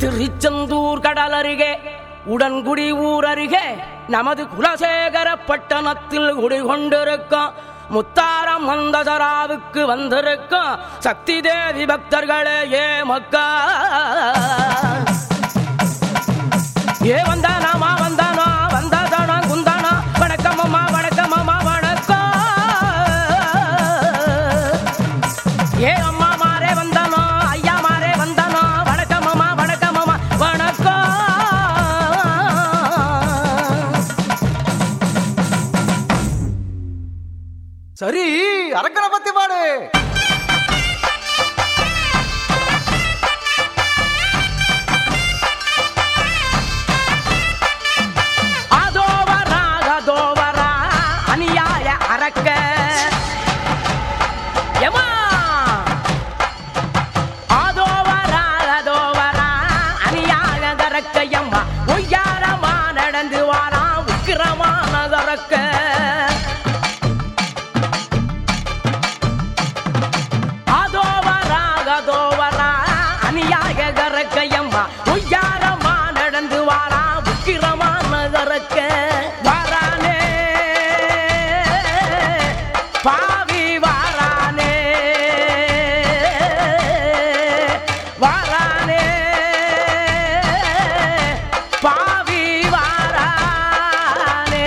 திருச்செந்தூர் கடல் அருகே உடன்குடி ஊர் அருகே நமது குலசேகர பட்டணத்தில் குடிகொண்டிருக்கும் முத்தாரம் மந்ததராவுக்கு வந்திருக்கும் சக்தி தேவி பக்தர்களே ஏ மக்கா ஏ வந்தானாமா வந்தானா வந்தாதானா குந்தானா வணக்கம் அம்மா வணக்கம் அம்மா வணக்கம் ஏ அம்மா மாரே வந்தானோ ஐயா மாரே வந்தானோ வணக்கம் அம்மா வணக்கம் அம்மா வணக்கம் சரி அரக்கனை பத்தி பாடு அதோ வரா அதோ வரா அநியாய அரக்க எம்மா அதோ வரா அதோ வரா அநியாய அரக்க எம்மா ஒய்யாரமா நடந்து வாரா உக்கிரமான அரக்க அதோ வரா அதோ வரா அநியாய கரக்கையம்மா உய்யாரமா நடந்து வாரா உக்கிரமான கரக்க வாரானே பாவி வாரானே வாரானே பாவி வாரானே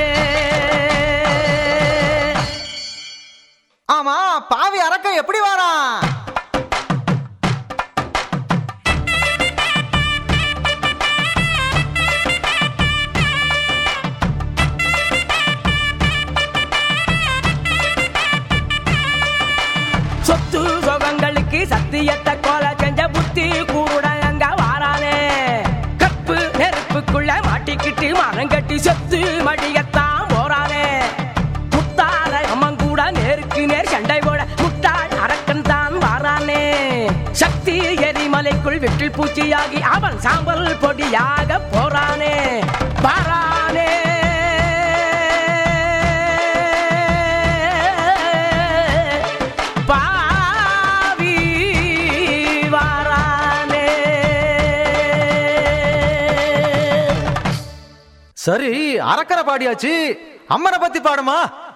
ஆமா பாவி அரக்கன் எப்படி வாரான் சொத்து சுகங்களுக்கு சத்தியத்தை கொலை செஞ்ச புத்தி கூருட அங்க வாரானே கப்பு நெருப்புக்குள்ள மாட்டிக்கிட்டு மரம் கட்டி செத்து மடியத்தான் போறானே முத்தார அம்மன் கூட நேருக்கு நேர் சண்டை போட முட்டாள் அரக்கன் தான் வாரானே சக்தி எரிமலைக்குள் விட்டில் பூச்சியாகி அவன் சாம்பல் பொடியாக போறானே வாரானே பாவி வாரானே சரி அரக்கனை பாடியாச்சு அம்மனை பத்தி பாடுமா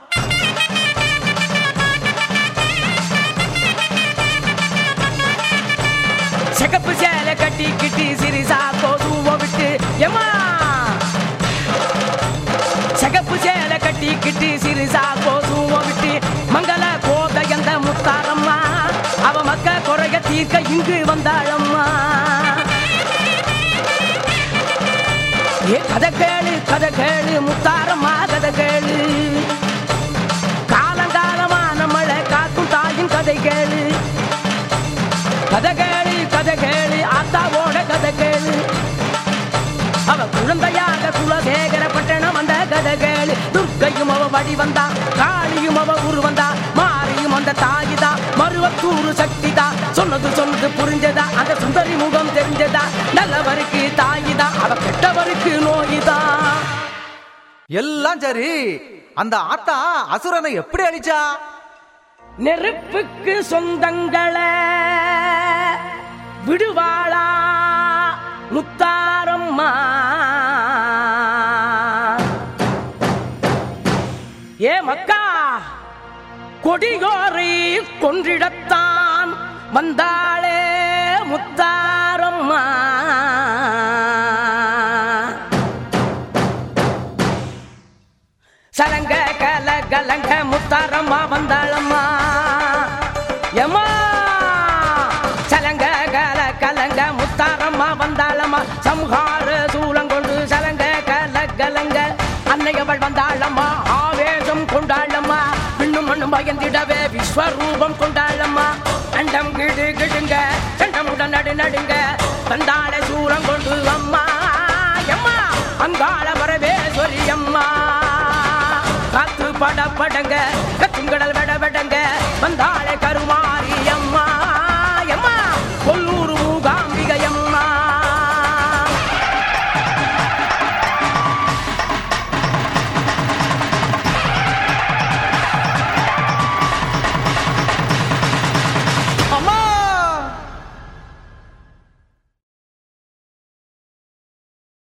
சிகப்பு சேலை கட்டி கிட்டி சிரிசா கோதுவ விட்டு எம்மா சிகப்பு சேலை கட்டி கிட்டி சிரிசா கோதுவ விட்டு மங்கள கோதையந்த முத்தாரம்மா அவ மக்க குறைய தீர்க்க இங்கு வந்தாளம்மா ஏ கதை கேளு கதை கேளு முத்தாரம்மா கதை கேளு காலங்காலமா நம்மளை காக்கும் தாயின் கதை கேளு கதை கேளு கதை கேளு ஆத்தாவோட கதை கேளு அவ குழந்தையாக குலசேகர பட்டணம் வந்த கதை கேளு துர்க்கையும் அவ வழி வந்தா காளியும் அவ உரு வந்தா மாரியும் அந்த தாயிதா மருவத்தூரு சக்திதா சொன்னது சொன்னது புரிஞ்சதா அந்த சுந்தரி முகம் தெரிஞ்சதா நல்லவருக்கு தாயிதா அவ கெட்டவருக்கு நோயிதா எல்லாம் சரி அந்த ஆத்தா அசுரனை எப்படி அழிச்சா நெருப்புக்கு சொந்தங்கள விடுவாளா முத்தாரம்மா ஏ மக்கா கொடியோரை கொன்றிடத்தான் வந்தாளே முத்தாரம்மா சலங்க கல கலங்க முத்தாரம்மா வந்தாளம்மா எம்மா சலங்க கல கலங்க முத்தாரம்மா வந்தாளம்மா சம்ஹார சூலங்கொண்டு சலங்க கல கலங்க அன்னையவள் வந்தாளம்மா ஆவேசம் கொண்டாளம்மா விண்ணும் மண்ணும் பயந்திடவே விஸ்வரூபம் கொண்டாளம்மா அண்டம் கிடு கிடுங்க சண்டமுடன் நடு நடுங்க வந்தாளை சூலம் கொண்டு அம்மா எம்மா அங்காள வரவேஸ்வரி அம்மா காத்து பட படங்க கத்துங்கடல் வட வடங்க வந்தா